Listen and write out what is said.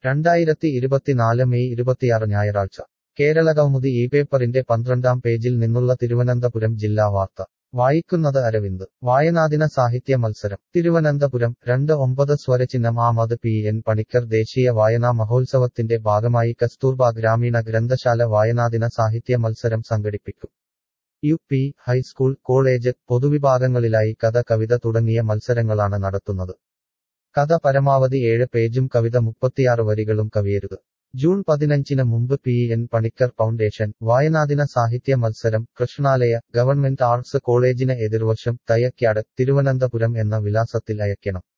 രണ്ടായിരത്തി ഇരുപത്തിനാല് മെയ് ഇരുപത്തിയാറ് ഞായറാഴ്ച കേരള കൗമുദി ഈ പേപ്പറിന്റെ പന്ത്രണ്ടാം പേജിൽ നിന്നുള്ള തിരുവനന്തപുരം ജില്ലാ വാർത്ത വായിക്കുന്നത് അരവിന്ദ് വായനാദിന സാഹിത്യ മത്സരം തിരുവനന്തപുരം രണ്ട് ഒമ്പത് സ്വരചിഹ്നം ആമത് പി എൻ പണിക്കർ ദേശീയ വായനാ മഹോത്സവത്തിന്റെ ഭാഗമായി കസ്തൂർബ ഗ്രാമീണ ഗ്രന്ഥശാല വായനാദിന സാഹിത്യ മത്സരം സംഘടിപ്പിക്കും യു പി ഹൈസ്കൂൾ കോളേജ് പൊതുവിഭാഗങ്ങളിലായി കഥ കവിത തുടങ്ങിയ മത്സരങ്ങളാണ് നടത്തുന്നത് കഥ പരമാവധി ഏഴ് പേജും കവിത മുപ്പത്തിയാറ് വരികളും കവിയരുത് ജൂൺ പതിനഞ്ചിന് മുമ്പ് പി എൻ പണിക്കർ ഫൗണ്ടേഷൻ വായനാദിന സാഹിത്യ മത്സരം കൃഷ്ണാലയ ഗവൺമെന്റ് ആർട്സ് കോളേജിന് എതിർവശം തയക്കാട് തിരുവനന്തപുരം എന്ന വിലാസത്തിൽ അയക്കണം